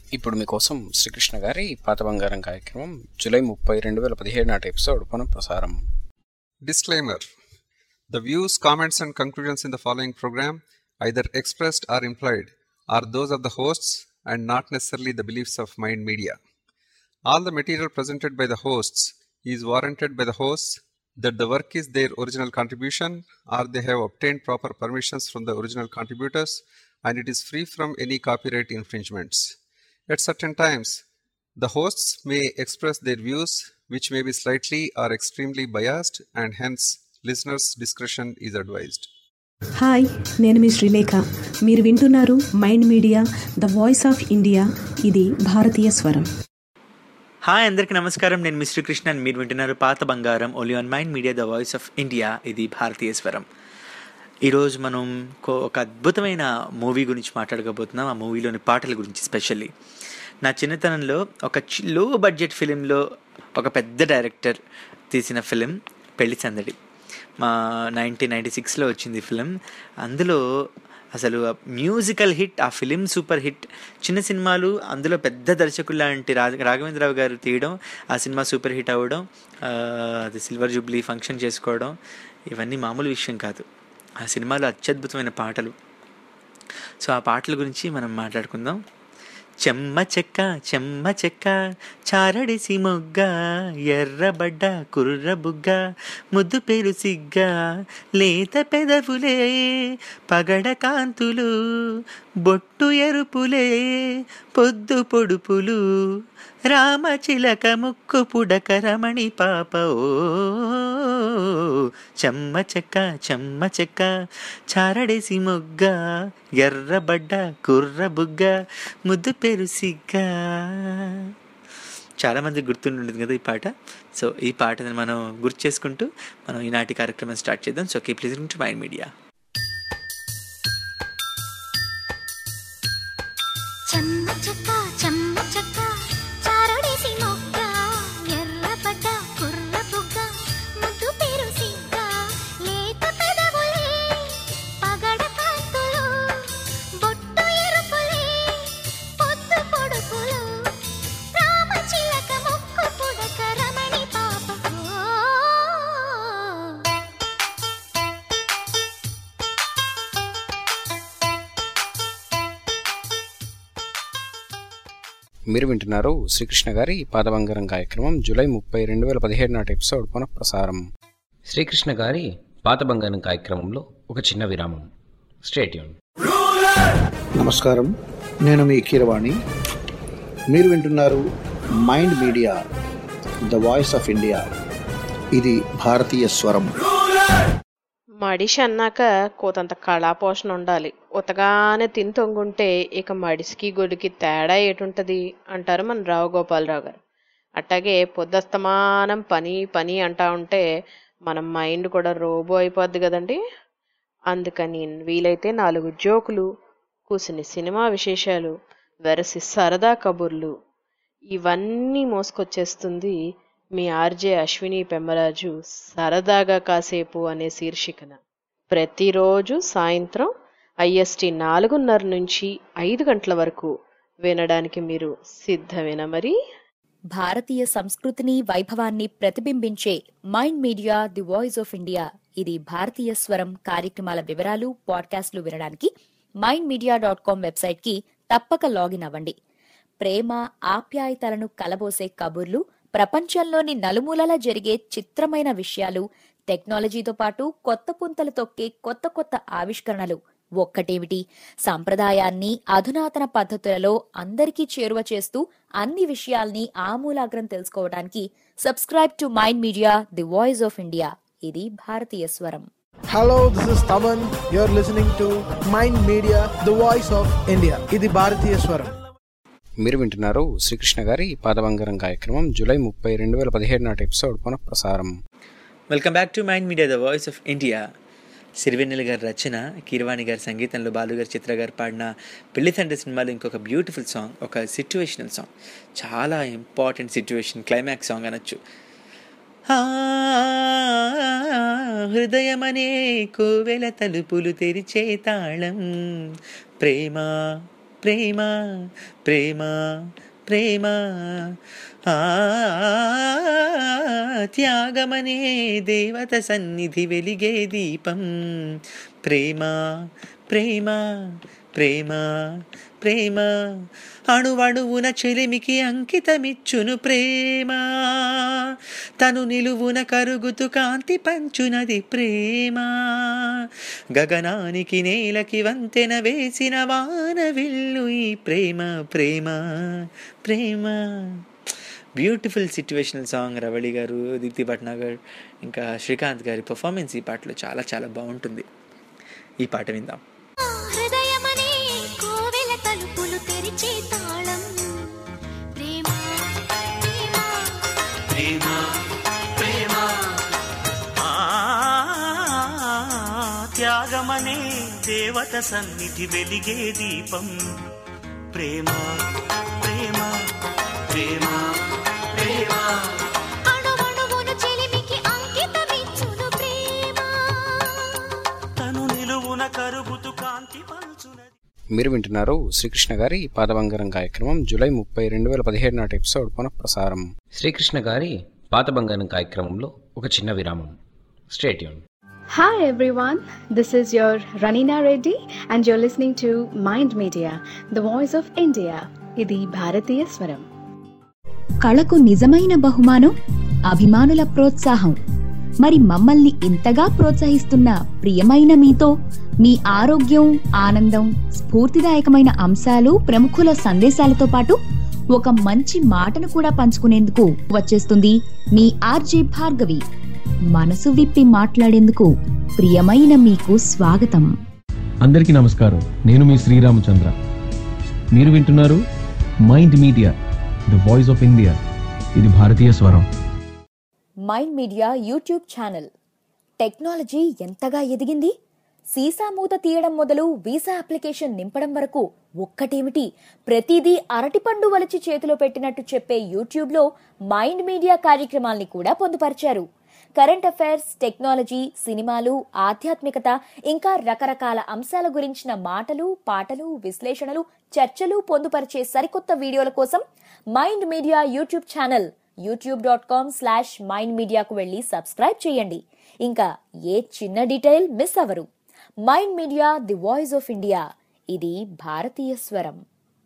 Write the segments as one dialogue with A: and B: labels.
A: ఇప్పుడు మీకోసం శ్రీకృష్ణ గారి పాత బంగారం కార్యక్రమం జూలై ముప్పై రెండు వేల పదిహేడు నాటి ఎపిసోడ్ పునః ప్రసారం
B: Disclaimer The views, comments, and conclusions in the following program, either expressed or implied, are those of the hosts and not necessarily the beliefs of Mind Media. All the material presented by the hosts is warranted by the hosts that the work is their original contribution or they have obtained proper permissions from the original contributors and it is free from any copyright infringements. At certain times, the hosts may express their views, which may be slightly or extremely biased, and hence listeners' discretion is advised.
C: Hi నేను మీ శ్రీలేఖ మీరు వింటున్నారు Mind Media the voice of India ఇది భారతీయ స్వరం
D: hi అందరికీ నమస్కారం నేను మిస్టర్ కృష్ణ and మీరు వింటున్నారు పాత బంగారం only on Mind Media the voice of India ఇది భారతీయ స్వరం ఈరోజు మనం కో- ఒక అద్భుతమైన మూవీ గురించి మాట్లాడకపోతున్నాం ఆ మూవీలోని పాటల గురించి స్పెషల్లీ నా చిన్నతనంలో ఒక లో బడ్జెట్ ఫిలింలో ఒక పెద్ద డైరెక్టర్ తీసిన ఫిలిం పెళ్లి సందడి మా నైన్టీన్ నైంటీ సిక్స్లో వచ్చింది ఫిలిం అందులో అసలు మ్యూజికల్ హిట్ ఆ ఫిలిం సూపర్ హిట్ చిన్న సినిమాలు అందులో పెద్ద దర్శకులు లాంటి రా రాఘవేంద్రరావు గారు తీయడం ఆ సినిమా సూపర్ హిట్ అవ్వడం ఆ, అది సిల్వర్ జూబ్లీ ఫంక్షన్ చేసుకోవడం ఇవన్నీ మామూలు విషయం కాదు ఆ సినిమాలో అత్యద్భుతమైన పాటలు సో ఆ పాటల గురించి మనం మాట్లాడుకుందాం చెమ్మ చెక్క చెమ్మ చెక్క చారడిసి మొగ్గ ఎర్రబడ్డ కుర్ర బుగ్గ ముద్దు పేరు సిగ్గ లేత పెదవులే పగడ కాంతులు బొట్టు ఎరుపులే పొద్దు పొడుపులు రామచిలక ముక్కు పుడక రమణి పాప ఓ చెమ్మ చెక్క చెమ్మ చెక్క చారడేసి మొగ్గ ఎర్రబడ్డ కుర్ర బుగ్గ ముద్దు పేరు సిగ్గ చాలా మంది గుర్తుంటుంది కదా ఈ పాట సో ఈ పాటని మనం గుర్తు చేసుకుంటూ మనం ఈనాటి కార్యక్రమం స్టార్ట్ చేద్దాం so keep listening to Mind Media
E: చెమ్మ చెక్క చెమ్మ చెక్క చారడేసి మొగ్గ ఎర్రబడ్డ కుర్ర బుగ్గ ముద్దు పేరు సిగ్గ లేత పెదవులే పగడ కాంతులు బొట్టు ఎరుపులే పొద్దు పొడుపులు రామచిలక ముక్కు పుడక రమణి పాప
A: మీరు వింటున్నారు శ్రీకృష్ణ గారి పాత బంగారం కార్యక్రమం జూలై ముప్పై రెండు వేల పదిహేడు నాటి ఎపిసోడ్ పునః ప్రసారం
F: శ్రీకృష్ణ గారి పాత బంగారం కార్యక్రమంలో ఒక చిన్న విరామం స్టేట్యూన్
G: నమస్కారం నేను మీ కీరవాణి మీరు వింటున్నారు Mind Media the voice of India ఇది భారతీయ స్వరం
H: మడిషి అన్నాక కోతంత కళాపోషణ ఉండాలి ఉతగానే తిని తొంగుంటే ఇక మడిసికి గొడికి తేడా ఏటుంటది అంటారు మన రావు గోపాలరావు గారు అట్టాగే పొద్దస్తమానం పని పని అంటా ఉంటే మన మైండ్ కూడా రోబో అయిపోద్ది కదండి అందుకని వీలైతే నాలుగు జోకులు కూసిని సినిమా విశేషాలు వెరసి సరదా కబుర్లు ఇవన్నీ మోసుకొచ్చేస్తుంది మీ ఆర్జే అశ్విని పెమ్మరాజు సరదాగా కాసేపు అనే శీర్షికన ప్రతిరోజు సాయంత్రం ఐఎస్టి నాలుగున్నర నుంచి ఐదు గంటల వరకు వినడానికి మీరు సిద్ధమేనా మరి
I: భారతీయ సంస్కృతిని వైభవాన్ని ప్రతిబింబించే Mind Media the voice of India ఇది భారతీయ స్వరం కార్యక్రమాల వివరాలు పాడ్కాస్ట్లు వినడానికి Mind Media dot com website కి తప్పక లాగిన్ అవ్వండి ప్రేమ ఆప్యాయతలను కలబోసే కబుర్లు ప్రపంచంలోని నలుమూలలా జరిగే చిత్రమైన విషయాలు టెక్నాలజీతో పాటు కొత్త పుంతలు తొక్కే కొత్త కొత్త ఆవిష్కరణలు ఒక్కటేమిటి సంప్రదాయాన్ని అధునాతన పద్ధతులలో అందరికీ చేరువ చేస్తూ అన్ని విషయాల్ని ఆమూలాగ్రం తెలుసుకోవడానికి subscribe to Mind Media the voice of India ఇది భారతీయ స్వరం
J: Hello, this is Taman. You're listening to Mind Media, the voice of India. ఇది భారతీయ స్వరం
A: మీరు వింటున్నారు శ్రీకృష్ణ గారి పాత బంగారం కార్యక్రమం జూలై ముప్పై రెండు వేల పదిహేడు నాటి ఎపిసోడ్ పునః ప్రసారం
D: welcome back to Mind Media the voice of India Sirivennela గారి రచన కీరవాణి గారి సంగీతంలో బాలు గారి చిత్ర గారు పాడిన పెళ్లి తండ్రి సినిమాలో ఇంకొక బ్యూటిఫుల్ సాంగ్ ఒక సిట్యువేషనల్ సాంగ్ చాలా ఇంపార్టెంట్ సిట్యువేషన్ క్లైమాక్స్ సాంగ్ అనొచ్చు ఆ, హృదయమనే కోవెల తలుపులు తెరిచే తాళం ప్రేమ ప్రేమ ప్రేమ ప్రేమ ఆ త్యాగమనే దేవత సన్నిధి వెలిగే దీపం ప్రేమ ప్రేమ ప్రేమ ప్రేమ అణువణువున చెలిమికి అంకితమిచ్చును ప్రేమ తను నిలువున కరుగుతు కాంతి పంచునది ప్రేమ గగనానికి నేలకి వంతెన వేసిన వాన విల్లు ఈ ప్రేమ ప్రేమ ప్రేమ బ్యూటిఫుల్ సిచ్యువేషనల్ సాంగ్ రవళి గారు దీప్తి భట్నాగర్ ఇంకా శ్రీకాంత్ గారి పర్ఫార్మెన్స్ ఈ పాటలో చాలా చాలా బాగుంటుంది ఈ పాట విందాం
E: హృదయమనే కోవెల తలుపులు తెరిచే తాళం ప్రేమ ప్రేమ
D: ప్రేమ ప్రేమ త్యాగమనే దేవత సన్నిధి వెలిగే దీపం ప్రేమ ప్రేమ ప్రేమ ప్రేమ
E: అణువణువున చెలిమికి అంకితమిచ్చును ప్రేమ
D: తను నిలువున కరుగుతు కాంతి పంచునది
A: మీరు వింటున్నారు శ్రీకృష్ణ గారి పాదబంగారం కార్యక్రమం జూలై ముప్పై రెండు వేల పదిహేడు నాటి ఎపిసోడ్ పునఃప్రసారం
F: శ్రీకృష్ణ గారి పాత బంగారం కార్యక్రమంలో ఒక చిన్న విరామం stay tuned
K: Hi everyone, this is your Ranina Reddy and you're listening to Mind Media, the voice of India. ఇది భారతీయ స్వరం
I: కళకు నిజమైన బహుమానం అభిమానుల ప్రోత్సాహం మరి మమ్మల్ని ఇంతగా ప్రోత్సహిస్తున్న ప్రియమైన మీతో మీ ఆరోగ్యం ఆనందం స్ఫూర్తిదాయకమైన అంశాలు ప్రముఖుల సందేశాలతో పాటు ఒక మంచి మాటను కూడా పంచుకునేందుకు వచ్చేస్తుంది మీ ఆర్జే భార్గవి మనసు విప్పి మాట్లాడేందుకు ప్రియమైన మీకు స్వాగతం
L: అందరికీ నమస్కారం నేను మీ శ్రీరామచంద్ర మీరు వింటున్నారు Mind Media the voice of India ఇది భారతీయ స్వరం
I: Mind Media YouTube channel technology ఎంతగా ఎదిగింది సీసా మూత తీయడం మొదలు వీసా అప్లికేషన్ నింపడం వరకు ఒక్కటేమిటి ప్రతిదీ అరటిపండు వలిచి చేతిలో పెట్టినట్టు చెప్పే యూట్యూబ్లో మైండ్ మీడియా కార్యక్రమాల్ని కూడా పొందుపరిచారు కరెంట్ అఫైర్స్ టెక్నాలజీ సినిమాలు ఆధ్యాత్మికత ఇంకా రకరకాల అంశాల గురించిన మాటలు పాటలు విశ్లేషణలు చర్చలు పొందుపరిచే సరికొత్త వీడియోల కోసం Mind Media YouTube channel YouTube dot com slash Mind మీడియాకు వెళ్ళి సబ్స్క్రైబ్ చేయండి ఇంకా ఏ చిన్న డీటెయిల్ మిస్ అవరు Mind Media the voice of India ఇది భారతీయ స్వరం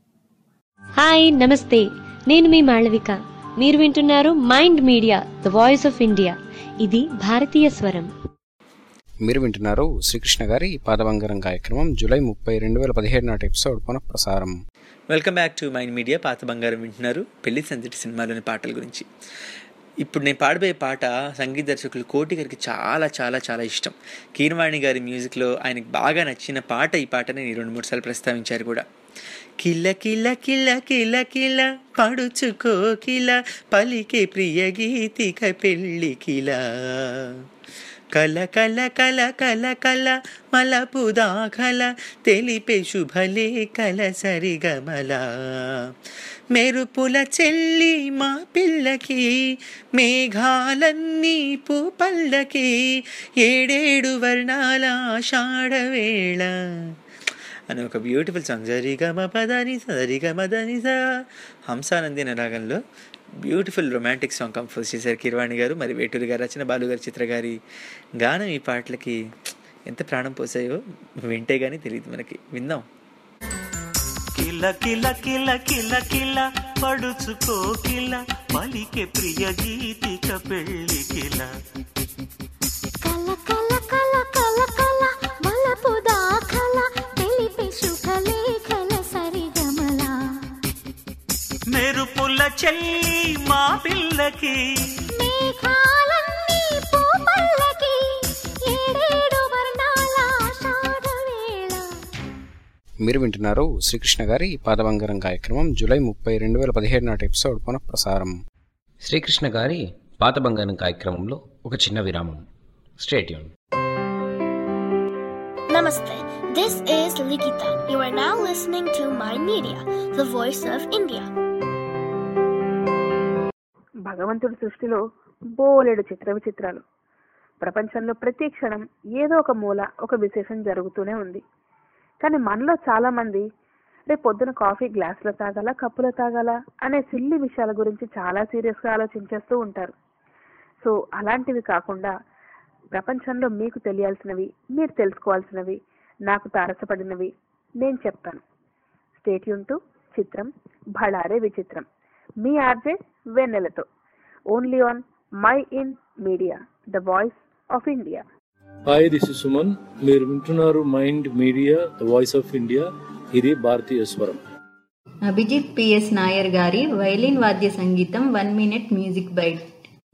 M: హాయ్ నమస్తే నేను మీ మాళవిక మీరు వింటున్నారు Mind Media the voice of India ఇది భారతీయ స్వరం
A: మీరు వింటున్నారు శ్రీకృష్ణ గారి పాదబంగారం కార్యక్రమం జూలై ముప్పై రెండు వేల పదిహేడు నాటి ఎపిసోడ్ పునఃప్రసారం
D: welcome back to Mind Media పాత బంగారం వింటున్నారు పెళ్లి సందడి సినిమాలోని పాటల గురించి ఇప్పుడు నేను పాడబోయే పాట సంగీత దర్శకులు కోటి గారికి చాలా చాలా చాలా ఇష్టం కీరవాణి గారి మ్యూజిక్లో ఆయనకు బాగా నచ్చిన పాట ఈ పాటని నేను రెండు మూడు సార్లు ప్రస్తావించారు కూడా కిల్ల కిల్ల కిల్ల కిల్ల కిల్ల పడుచుకో కిల పలికే ప్రియ గీతిక పెళ్ళి కిలా కల కల కల కల కల మలపు దాఖల తెలిపే శుభలే కల సరిగమల మెరుపుల చెల్లి మా పిల్లకి మేఘాలన్నీ పూపల్లకి ఏడేడు వర్ణాల ఆషాఢవేళ అని ఒక బ్యూటిఫుల్ సాంగ్ సరిగమ పదని సరిగమ దని స హంసానంది అనే రాగంలో బ్యూటిఫుల్ రొమాంటిక్ సాంగ్ కంపోజ్ చేశారు కిరవాణి గారు మరి వేటూరి గారు రచన బాలు గారి చిత్ర గారి గానం ఈ పాటలకి ఎంత ప్రాణం పోసాయో వింటే కానీ తెలియదు మనకి విందాం
N: కిల కిల కిల కిల కిల పడుచుకో కిల పలికే ప్రియ గీతిక పెళ్ళి కిల
E: కల కల కల కల కల మలపు దాఖల తెలిపే శుభలేఖల సరిగమల
N: మెరుపుల చెల్లి మా పిల్లకి
E: మేఘాలన్నీ పూపల్లకి ఏడేడు వర్ణాల ఆషాఢవేళ
A: మీరు వింటున్నారు శ్రీకృష్ణ గారి పాదబంగారం కార్యక్రమం జూలై ముప్పై రెండు వేల పదిహేడు నాటి ఎపిసోడ్ పునఃప్రసారం
F: శ్రీకృష్ణ గారి పాత బంగారం కార్యక్రమంలో ఒక చిన్న విరామం stay tuned
O: Namaste. This is Likita. You are now listening to My Media, the voice of India.
P: భగవంతుడి సృష్టిలో బోలెడు చిత్ర విచిత్రాలు ప్రపంచంలో ప్రతి క్షణం ఏదో ఒక మూల ఒక విశేషం జరుగుతూనే ఉంది కానీ మనలో చాలా మంది రేపు పొద్దున కాఫీ గ్లాసులో తాగాల కప్పులో తాగాల అనే సిల్లి విషయాల గురించి చాలా సీరియస్గా ఆలోచించేస్తూ ఉంటారు సో అలాంటివి కాకుండా ప్రపంచంలో మీకు తెలియాల్సినవి మీరు తెలుసుకోవాల్సినవి నాకు తారసపడినవి నేను చెప్తాను స్టేట్యూన్ టు చిత్రం భళారే విచిత్రం మీ ఆర్జే వెన్నెలతో only on Mind Media the voice of India
Q: hi this is Suman మీరు వింటున్నారు Mind Media the voice of India ఇది భారతీయ స్వరం
R: అభిజిత్ పిఎస్ నాయర్ గారి వైలిన్ వాద్య సంగీతం వన్ మినిట్ మ్యూజిక్ బైట్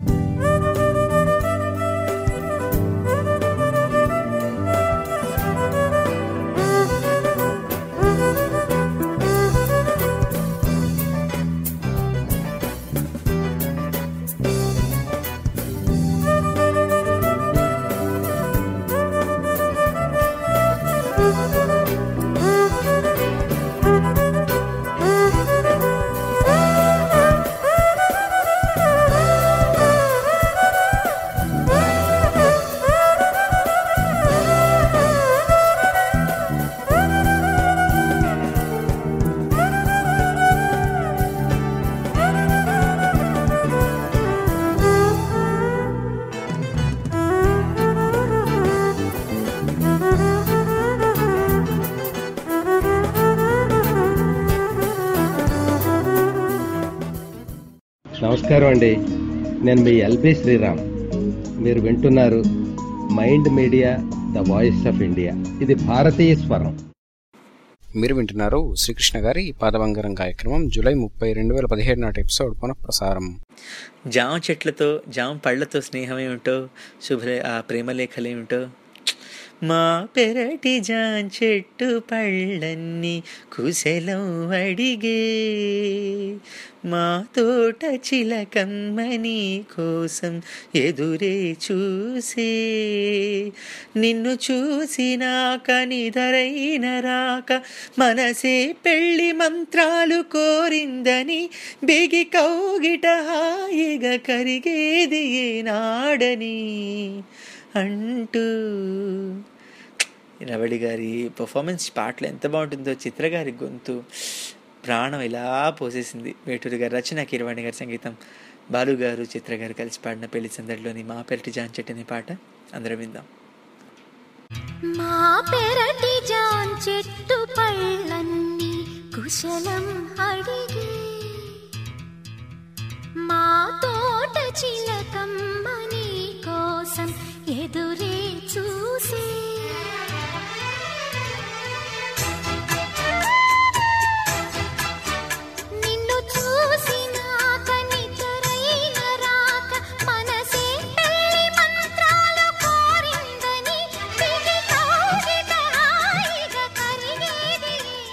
S: నమస్కారం అండి నేను మీ ఎల్బి శ్రీరామ్ మీరు వింటున్నారు Mind Media the voice of India ఇది భారతీయ స్వరం
A: మీరు వింటున్నారు శ్రీకృష్ణ గారి పాదబంగారం కార్యక్రమం జూలై ముప్పై రెండు వేల పదిహేడు నాటి ఎపిసోడ్ పునఃప్రసారం
D: జామ చెట్లతో జామ పళ్ళతో స్నేహం ఏమిటో శుభ్ర ఆ ప్రేమలేఖలేమిటో మా పెరటి జాన్ చెట్టు పళ్ళన్నీ కుశలం అడిగే మా తోట చిలకమ్మని కోసం ఎదురే చూసే నిన్ను చూసినాక నిదరైన రాక మనసే పెళ్లి మంత్రాలు కోరిందని బిగి కౌగిట హాయిగా కరిగేది ఏనాడని అంటూ రవళి గారి పర్ఫార్మెన్స్ పాటలు ఎంత బాగుంటుందో చిత్ర గారి గొంతు ప్రాణం ఇలా పోసేసింది వేటూరి గారి రచన కిరవాణి గారి సంగీతం బాలు గారు చిత్ర గారు కలిసి పాడిన పెళ్లి సందడిలోని మా పెరటి జాన్ చెట్టు అనే పాట అందరం విందాం
E: మా పెరటి జాన్ చెట్టు పళ్ళన్నీ కుశలం అడిగి మా తోట చిలకమ్మ నీ కోసం ఎదురే చూసే నిన్ను చూసినాక నిద్రైన రాక మనసే పెళ్లి మంత్రాలు కోరిందని బిగి కౌగిట హాయిగా కరిగేది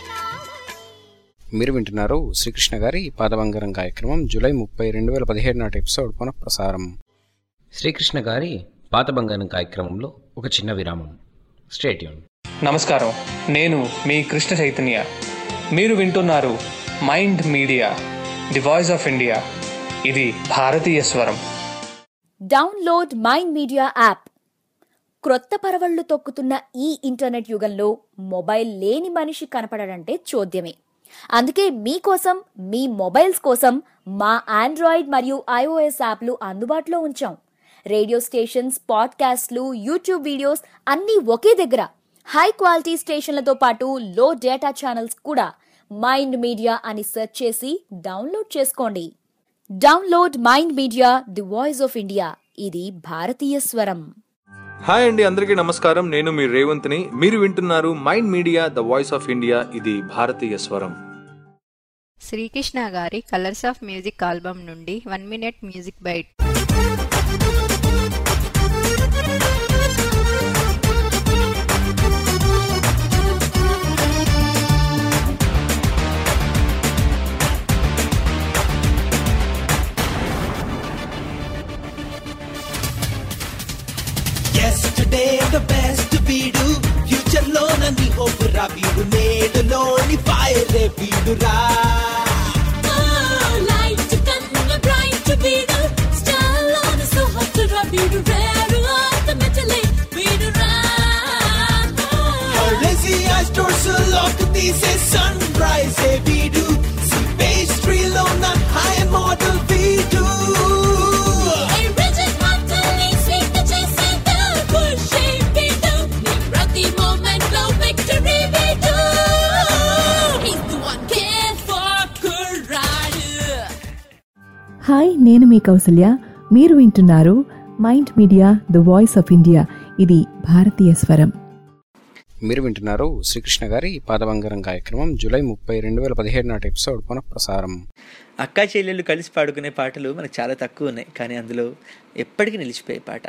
A: మీరు వింటున్నారు శ్రీకృష్ణ గారి పాదబంగారం కార్యక్రమం జూలై ముప్పై రెండు వేల పదిహేడు నాటి ఎపిసోడ్ పునఃప్రసారం
F: శ్రీకృష్ణ గారి పాత బంగారం కార్యక్రమంలో ఒక చిన్న విరామం స్టేట్యూన్
T: నమస్కారం నేను మీ కృష్ణ చైతన్య మీరు వింటున్నారు Mind Media the voice of India ఇది భారతీయ స్వరం
I: డౌన్లోడ్ మైండ్ మీడియా యాప్ క్రొత్త పరవళ్లు తొక్కుతున్న ఈ ఇంటర్నెట్ యుగంలో మొబైల్ లేని మనిషి కనపడడంటే చోద్యమే అందుకే మీకోసం మీ మొబైల్స్ కోసం మా ఆండ్రాయిడ్ మరియు ఐఓఎస్ యాప్లు అందుబాటులో ఉంచాం రేడియో స్టేషన్స్ పాడ్కాస్ట్లు యూట్యూబ్ వీడియోస్ అన్నీ ఒకే దగ్గర హై క్వాలిటీ స్టేషన్లతో పాటు లో డేటా ఛానల్స్ కూడా మైండ్ మీడియా అని సెర్చ్ చేసి డౌన్లోడ్ చేసుకోండి download Mind Media the voice of India ఇది భారతీయ స్వరం
U: హాయ్ అండి అందరికీ నమస్కారం నేను మీ రేవంత్ని మీరు వింటున్నారు Mind Media the voice of India ఇది భారతీయ స్వరం
V: శ్రీకృష్ణ గారి కలర్స్ ఆఫ్ మ్యూజిక్ ఆల్బమ్ నుండి one minute music bite
W: yesterday the best వీడు ఫ్యూచర్ లో నన్ను ఓపురా వీడు నేడులోని ఫైర్ వీడురా
E: లైట్ కన్నా బ్రైట్ వీడు స్టార్ లోని సో హాట్ రా వీడు రేరు అల్టిమేట్లీ వీడు రా
W: హర్లెసి ఆ స్టోర్స్ లోక్ తీసే సన్ రైజ్
B: హాయ్ నేను మీ కౌసల్య మీరు వింటున్నారు Mind Media the voice of India ఇది భారతీయ స్వరం
A: మీరు వింటున్నారు శ్రీకృష్ణ గారి పాదబంగారం కార్యక్రమం జూలై ముప్పై రెండు వేల పదిహేడు నాటి ఎపిసోడ్ పునఃప్రసారం
D: అక్కా చెల్లెళ్ళు కలిసి పాడుకునే పాటలు మనకు చాలా తక్కువ ఉన్నాయి కానీ అందులో ఎప్పటికీ నిలిచిపోయే పాట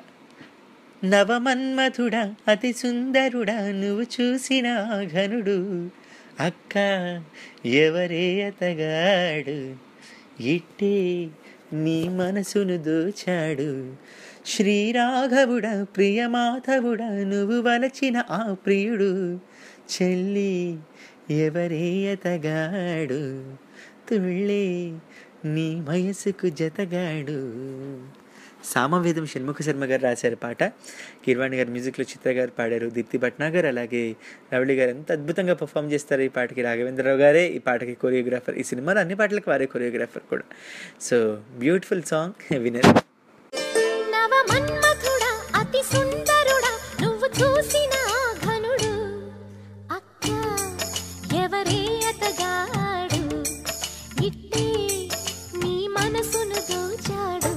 D: నవమన్మధుడా అతి సుందరుడా నువ్వు చూసిన ఆ ఘనుడు అక్క ఎవరే అతగాడు ఇట్టే నీ మనసును దోచాడు శ్రీరాఘవుడా ప్రియమాధవుడా నువ్వు వలచిన ఆ ప్రియుడు చెల్లి ఎవరే అతగాడు తుళ్ళే నీ వయసుకు జతగాడు సామవేదం షణ్ముఖ శర్మ గారు రాశారు పాట కిర్వాణి గారు మ్యూజిక్లో చిత్ర గారు పాడారు దీప్తి భట్నాగర్ అలాగే రవళి గారు ఎంత అద్భుతంగా పర్ఫామ్ చేస్తారు ఈ పాటకి రాఘవేంద్రరావు గారే ఈ పాటకి కొరియోగ్రాఫర్ ఈ సినిమాలో అన్ని పాటలకు వారే కొరియోగ్రాఫర్ కూడా సో బ్యూటిఫుల్ సాంగ్ వినర్
E: నవమన్మథుడా అతి సుందరుడా నువ్వు చూసిన ఆ ఘనుడు అక్క ఎవరే అతగాడు ఇట్టే నీ మనసును దోచాడు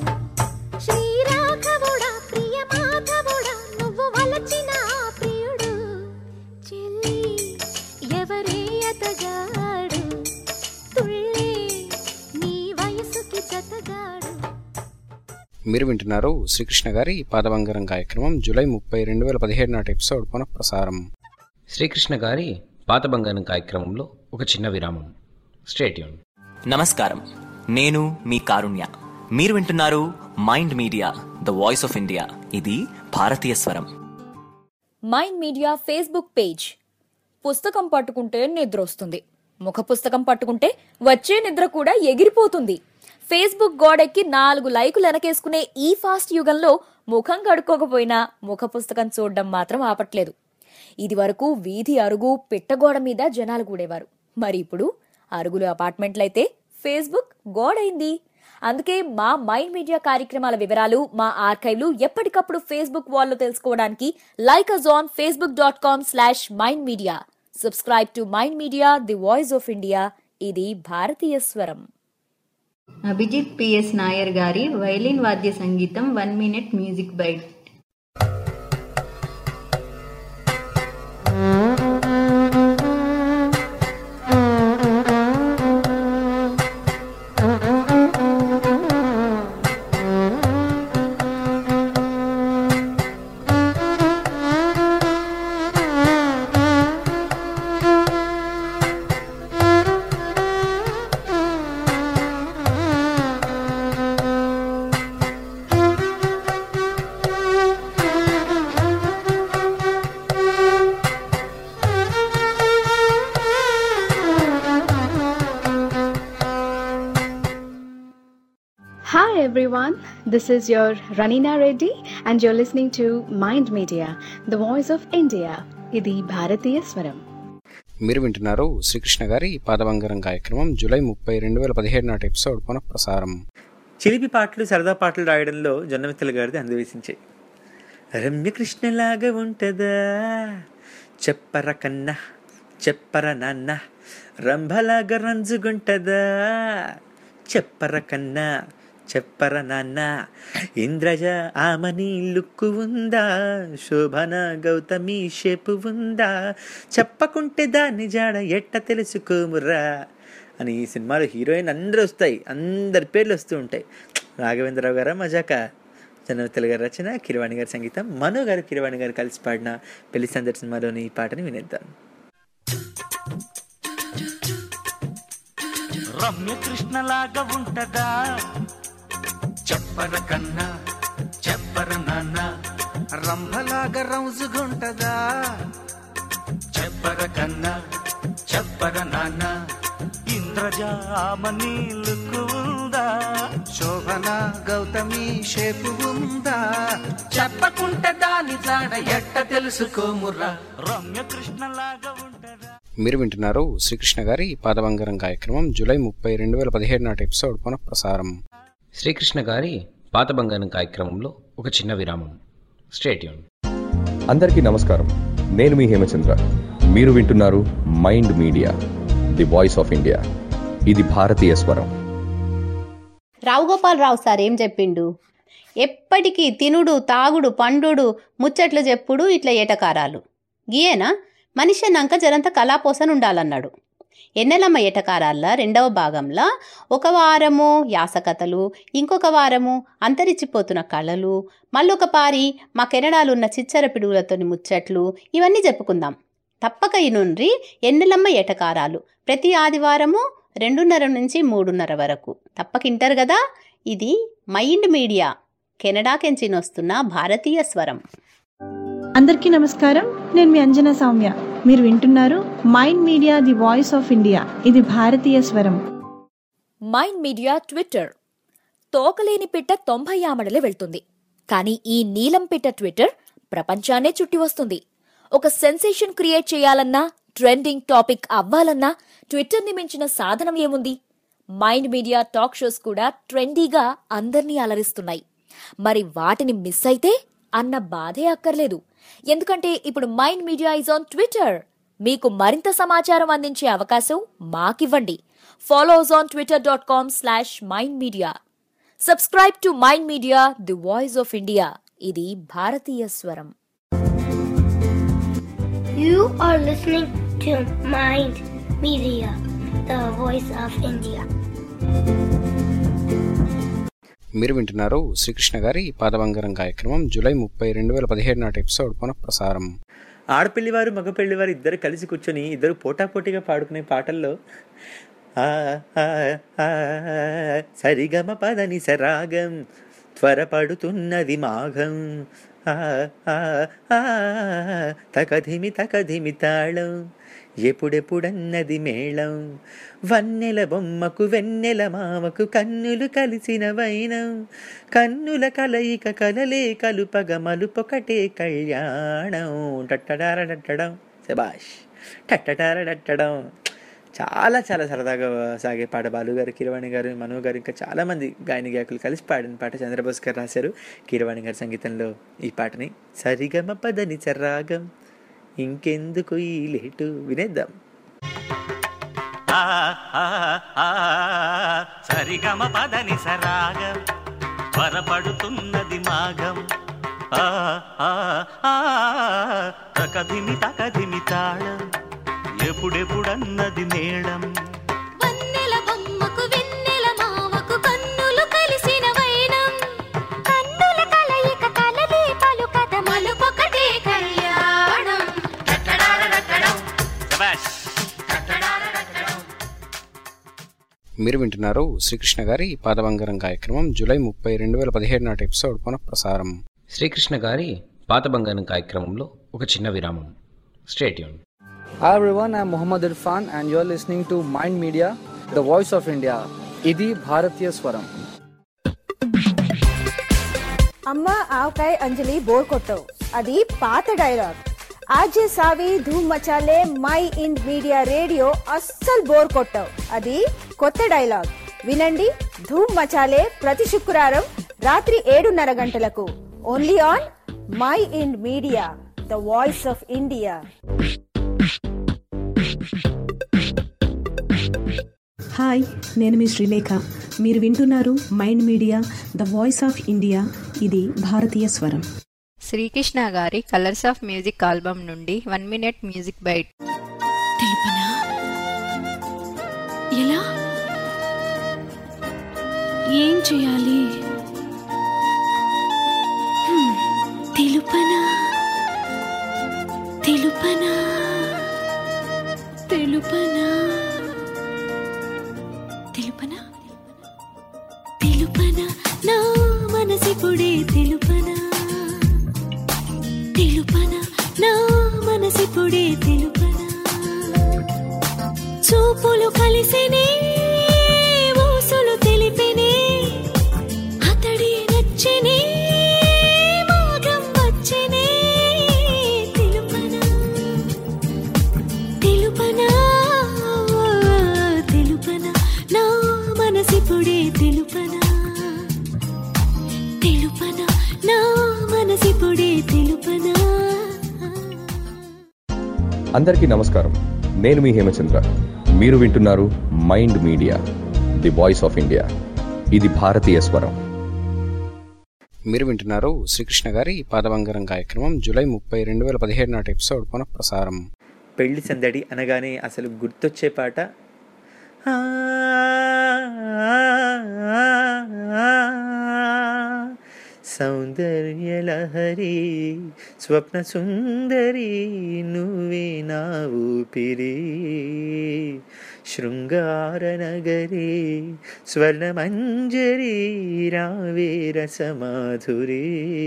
E: శ్రీరాఘవుడా ప్రియ మాధవుడా నువ్వు వలచిన ఆ ప్రియుడు చెల్లి ఎవరే అతగాడు తుళ్ళే నీ వయసుకి జతగాడు
A: మీరు వింటున్నారు శ్రీకృష్ణ గారి పాదబంగారం కార్యక్రమం జూలై ముప్పై రెండు వేల పదిహేడు నాటి ఎపిసోడ్ పునఃప్రసారం
F: శ్రీకృష్ణ గారి పాత బంగారం కార్యక్రమంలో ఒక చిన్న విరామం స్టేట్యూన్
C: నమస్కారం నేను మీ కారుణ్య మీరు వింటున్నారు Mind Media the voice of India ఇది భారతీయ స్వరం
I: మైండ్ మీడియా ఫేస్బుక్ పేజ్ పుస్తకం పట్టుకుంటే నిద్ర వస్తుంది ముఖ పుస్తకం పట్టుకుంటే వచ్చే నిద్ర కూడా ఎగిరిపోతుంది ఫేస్బుక్ గోడెక్కి నాలుగు లైకులు వెనకేసుకునే ఈ ఫాస్ట్ యుగంలో ముఖం కడుక్కోకపోయినా ముఖ పుస్తకం చూడడం మాత్రం ఆపట్లేదు ఇది వరకు వీధి అరుగు పిట్టగోడ మీద జనాలు కూడేవారు మరి ఇప్పుడు అరుగులు అపార్ట్మెంట్లయితే ఫేస్బుక్ గోడైంది అందుకే మా మైండ్ మీడియా కార్యక్రమాల వివరాలు మా ఆర్కైవ్లు ఎప్పటికప్పుడు ఫేస్బుక్ వాల్లో తెలుసుకోవడానికి like us on Facebook dot com slash Mind Media subscribe to Mind Media the voice of India ఇది భారతీయ స్వరం
R: అభిజిత్ పిఎస్ నాయర్ గారి వైలిన్ వాద్య సంగీతం one minute music bite
K: Hi everyone, this is your Ranina Reddy and you're listening to Mind Media, the voice of India. ఇది భారతీయ స్వరం
A: మీరు వింటున్నారు శ్రీకృష్ణ గారి పాదబంగారం కార్యక్రమం జూలై ముప్పై రెండు వేల పదిహేడు నాటి ఎపిసోడ్ పునఃప్రసారం
D: చిలిపి పాటలు సరదా పాటలు రాయడంలో జొన్నమిత్తల గారిది అందవేసించాయి రమ్యకృష్ణలాగా ఉంటదా చెప్పర కన్నా చెప్పర నాన్న రంభలాగా రంజుగుంటదా చెప్పర కన్నా చెప్పర నాన్న ఇంద్రజ ఆమని లుక్కు ఉందా శోభన గౌతమి షేపు ఉందా చెప్పకుంటే దాన్ని జాడ ఎట్ట తెలుసుకోమురా అని ఈ సినిమాలో హీరోయిన్ అందరూ వస్తాయి అందరి పేర్లు వస్తూ ఉంటాయి రాఘవేంద్రరావు గారా మజాక జనవతల గారి రచన కిరవాణి గారి సంగీతం మను గారు కిరవాణి గారు కలిసి పాడిన పెళ్లి సందడి సినిమాలోని ఈ పాటని వినేద్దాం
N: రమ్య కృష్ణలాగా ఉంటదా చెప్పర కన్నా చెప్పర నాన్న రంభలాగా రౌజుగుంటదా చెప్పర కన్నా చెప్పర నాన్న ఇంద్రజామని లుక్కు ఉందా శోభన గౌతమి షేపు ఉందా చెప్పకుంటే దాని జాడ ఎట్ట తెలుసుకోమురా రమ్య కృష్ణలాగా ఉంటదా
A: మీరు వింటున్నారు శ్రీకృష్ణ గారి పాదబంగారం కార్యక్రమం జూలై ముప్పై రెండు వేల పదిహేడు నాటి ఎపిసోడ్ పునఃప్రసారం
F: శ్రీకృష్ణ గారి పాత బంగారం కార్యక్రమంలో ఒక చిన్న విరామం స్టేట్యూన్
G: అందరికీ నమస్కారం నేను మీ హేమచంద్ర మీరు వింటున్నారు Mind Media the voice of India ఇది భారతీయ స్వరం
H: రావుగోపాలరావు సార్ ఏం చెప్పిండు ఎప్పటికీ తినుడు తాగుడు పండుడు ముచ్చట్లు చెప్పుడు ఇట్లా ఏటకారాలు గీయేనా మనిషి అన్నాక జరంత కళాపోసన ఉండాలన్నాడు ఎన్నెలమ్మ ఏటకారాల్లో రెండవ భాగంలో ఒక వారము యాసకథలు ఇంకొక వారము అంతరించిపోతున్న కళలు మళ్ళొక పారి మా కెనడాలు ఉన్న చిచ్చర పిడుగులతోని ముచ్చట్లు ఇవన్నీ చెప్పుకుందాం తప్పక ఇనుండ్రి ఎన్నెలమ్మ ఏటకారాలు ప్రతి ఆదివారము రెండున్నర నుంచి మూడున్నర వరకు తప్పక ఇంటారు కదా ఇది మైండ్ మీడియా కెనడాకెంచిన వస్తున్న భారతీయ స్వరం
J: అందరికీ నమస్కారం నేను మీ అంజనా సౌమ్య మీరు వింటున్నారు Mind Media the voice of India ఇది భారతీయ స్వరం
I: మైండ్ మీడియా ట్విట్టర్ తోకలేని పిట్ట తొంభై ఆమడలే వెళ్తుంది కానీ ఈ నీలం పిట్ట ట్విట్టర్ ప్రపంచాన్నే చుట్టి వస్తుంది ఒక సెన్సేషన్ క్రియేట్ చేయాలన్నా ట్రెండింగ్ టాపిక్ అవ్వాలన్నా ట్విట్టర్ని మించిన సాధనం ఏముంది మైండ్ మీడియా టాక్ షోస్ కూడా ట్రెండీగా అందర్నీ అలరిస్తున్నాయి మరి వాటిని మిస్ అయితే అన్న బాధే అక్కర్లేదు ఎందుకంటే ఇప్పుడు Mind Media is on Twitter మీకు మరింత సమాచారం అందించే అవకాశం మాకివ్వండి follow us on Twitter dot com slash Mind Media subscribe to Mind Media the voice of India ఇది భారతీయ స్వరం
O: You are listening to Mind Media, the voice of India.
A: మీరు వింటున్నారు శ్రీకృష్ణ గారి పాదబంగారం కార్యక్రమం జూలై ముప్పై రెండు వేల పదిహేడు నాటి ఎపిసోడ్ పునఃప్రసారం
D: ఆడపిల్లివారు మగ పెళ్లివారు ఇద్దరు కలిసి కూర్చొని ఇద్దరు పోటాపోటీగా పాడుకునే పాటల్లో ఆ, ఆ, ఆ, సరిగమ పదని సరాగం త్వరపడుతున్నది మాఘం ఆ, ఆ, ఆ, తకధిమి తకధిమి తాళం ఎప్పుడెప్పుడన్నది మేళం వన్నెల బొమ్మకు వెన్నెల మామకు కన్నులు కలిసిన వైనం కన్నుల కలయిక కలలే కలుపగ మలుపొకటే కళ్యాణం టట్టడారడట్టడం శబాష్ టట్టడారడట్టడం చాలా చాలా సరదాగా సాగే పాట బాలు గారు కిరవాణి గారు మనో గారు ఇంకా చాలామంది గాయని గాయకులు కలిసి పాడిన పాట చంద్రబోస్ గారు రాశారు కిరవాణి గారి సంగీతంలో ఈ పాటని సరిగమ పదని చర్రాగం ఇంకెందుకు ఈ లేటు వినేద్దాం
N: ఆ, ఆ, ఆ, సరిగమ పదని సరాగం త్వరపడుతున్నది మాఘం ఆ, ఆ, ఆ, తకధిమి తకధిమి తాళం ఎప్పుడెప్పుడన్నది మేళం
E: వన్నెల బొమ్మకు వెన్నెల మావకు కన్నులు కలిసిన వైనం కన్నుల కలయిక కలలే పలుకత మలుపొకటే కళ్యాణం
N: శభాష్
A: మీరు వింటున్నారు శ్రీకృష్ణ గారి పాదబంగారం కార్యక్రమం జూలై ముప్పై రెండు వేల పదిహేడు నాటి ఎపిసోడ్ పునఃప్రసారం
F: శ్రీకృష్ణ గారి పాత బంగారం కార్యక్రమంలో ఒక చిన్న విరామం stay tuned
L: Hi everyone, I'm Muhammad Irfan and you're listening to Mind Media, the voice of India. ఇది భారతీయ స్వరం
X: అమ్మ ఆవకాయ అంజలి బోర్ కొట్టవు అది పాత డైలాగ్ ఆజే సావి ధూమ్ మచాలే మై ఇండ్ మీడియా రేడియో అస్సలు బోర్ కొట్టవు అది కొత్త డైలాగ్ వినండి ధూమ్ మచాలే ప్రతి శుక్రవారం రాత్రి ఏడున్నర గంటలకు only on Mind Media the voice of India
B: hi నేను మీ శ్రీలేఖ మీరు వింటున్నారు Mind Media the voice of India ఇది భారతీయ స్వరం
V: శ్రీకృష్ణ గారి కలర్స్ ఆఫ్ మ్యూజిక్ ఆల్బమ్ నుండి వన్ మినిట్ మ్యూజిక్ బైట్
E: తెలుపనా ఎలా ఏం చేయాలి హ్మ్, తెలుపనా తెలుపనా తెలుపనా తెలుపనా తెలుపనా నా మనసిపుడే తెలుపనా తెలుపనా నా మనసిపుడే తెలుపనా చూపులు కలిసినే ఊసులు తెలిపినే అతడి నచ్చినే మాగం వచ్చనే తెలుపనా తెలుపనా తెలుపనా నా మనసిపుడే తెలుపనా తెలుపనా నా మనసిపుడే తెలుపనా
G: అందరికీ నమస్కారం నేను మీ హేమచంద్ర మీరు వింటున్నారు Mind Media the voice of India ఇది భారతీయ స్వరం
A: మీరు వింటున్నారు శ్రీకృష్ణ గారి పాదబంగారం కార్యక్రమం జూలై ముప్పై రెండు వేల పదిహేడు నాటి ఎపిసోడ్ పునః ప్రసారం
D: పెళ్లి సందడి అనగానే అసలు గుర్తొచ్చే పాట ఆ, సౌందర్యలహరి స్వప్న సుందరి నువ్వే నా ఊపిరి శృంగార నగరి స్వర్ణమంజరి రావే రసమాధురి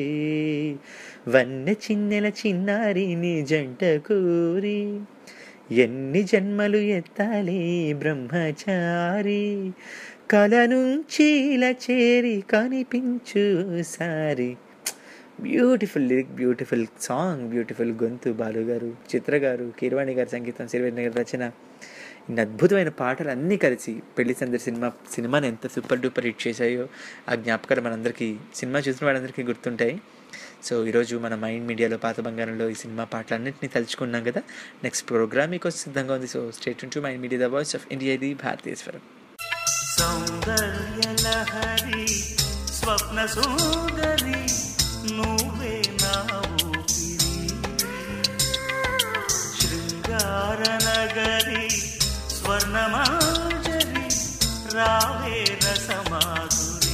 D: వన్నె చిన్నెల చిన్నారి నీ జంట కోరి ఎన్ని జన్మలు ఎత్తాలి బ్రహ్మచారి కల నుంచి ఇలా చేరి కనిపించు సారి beautiful lyric beautiful song beautiful గొంతు బాలు గారు చిత్ర గారు కీరవాణి గారి సంగీతం సిరివేణి గారి రచన ఇన్ని అద్భుతమైన పాటలు అన్నీ కలిసి పెళ్లి సందడి సినిమా సినిమాని ఎంత సూపర్ డూపర్ హిట్ చేశాయో ఆ జ్ఞాపకాలు మనందరికీ సినిమా చూసిన వాళ్ళందరికీ గుర్తుంటాయి సో ఈరోజు మన మైండ్ మీడియాలో పాత బంగారంలో ఈ సినిమా పాటలన్నింటినీ తలుచుకున్నాం కదా నెక్స్ట్ ప్రోగ్రామ్ మీకు సిద్ధంగా ఉంది so stay tuned to Mind Media the voice of India ఇది భారతీయేశ్వరం
N: సౌందర్యలహరి స్వప్న సుందరి నువ్వే నా ఊపిరి శృంగార నగరి స్వర్ణమాంజరి రావే రసమాధురి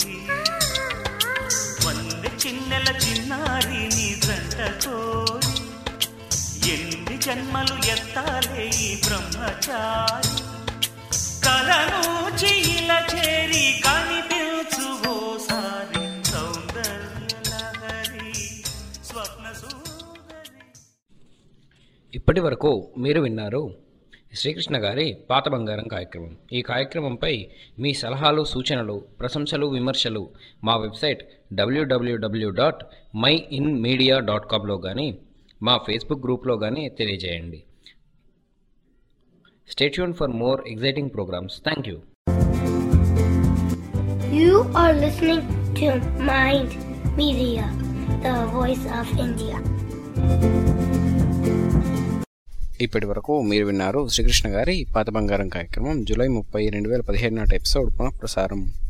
N: వందె చిన్నెల చిన్నారి నీ జంట కోరి ఎన్ని జన్మలు ఎత్తాలే ఈ బ్రహ్మచారి కలను చీల చేరి కనిపించు ఓసారి సౌందర్యలహరి స్వప్న
F: ఇప్పటి వరకు మీరు విన్నారు శ్రీకృష్ణ గారి పాత బంగారం కార్యక్రమం ఈ కార్యక్రమంపై మీ సలహాలు సూచనలు ప్రశంసలు విమర్శలు మా website WWW dot Mind Media dot కామ్లో కానీ మా ఫేస్బుక్ గ్రూప్లో కానీ తెలియజేయండి stay tuned for more exciting programmes thank you
O: You are listening to Mind Media, the voice of India.
A: ఇప్పటి వరకు మీరు విన్నారు శ్రీకృష్ణ గారి పాత బంగారం కార్యక్రమం జూలై ముప్పై రెండు వేల పదిహేడు నాటి ఎపిసోడ్ పునః ప్రసారం